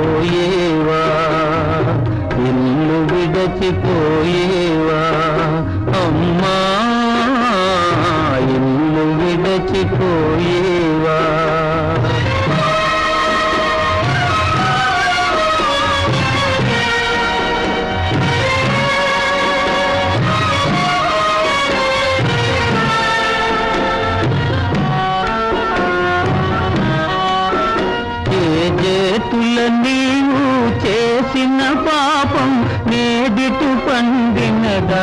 విడచిపోయేవా ఇల్లు విడచిపోయేవా అమ్మా ఇల్లు విడచిపోయేవా చేతుల నీవు చేసిన పాపం నేడిటు పండినదా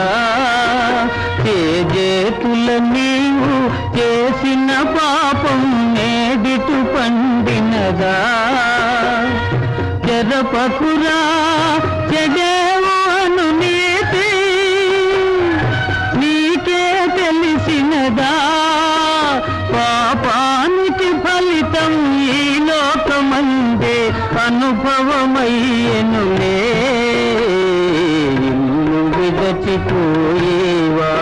చేతుల నీవు చేసిన పాపం నేడిటు పండినదా జరపకురా చెడేవాను నీతి నీకే తెలిసినదా పాపానికి ఫలితం ఈ లోకమందే అనుభవమయ్యనులే ఇల్లు విడచిపోయేవా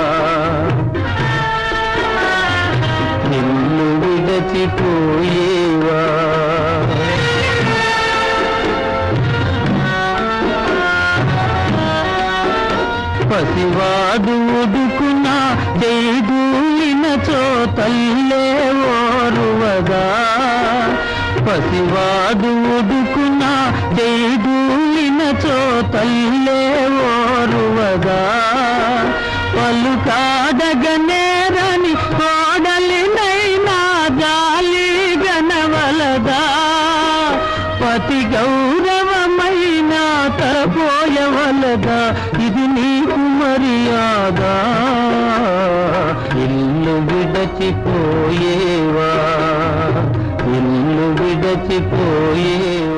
ఇల్లు విడచిపోయేవా పసివాడు ఉడుకున చేదూలిన చోతల్లే ఓరువగా పసివాడు ఉడుకున చేదూలిన చోతల్లే ఓరువగా పలుకాడగనేరని కోడలినైనా జాలి గనవలదా పతి గౌరవమైన తపోయవలదా ఇది నీకు మర్యాద ఇల్లు విడచిపోయేవా ఇల్లు విడచిపోయేవా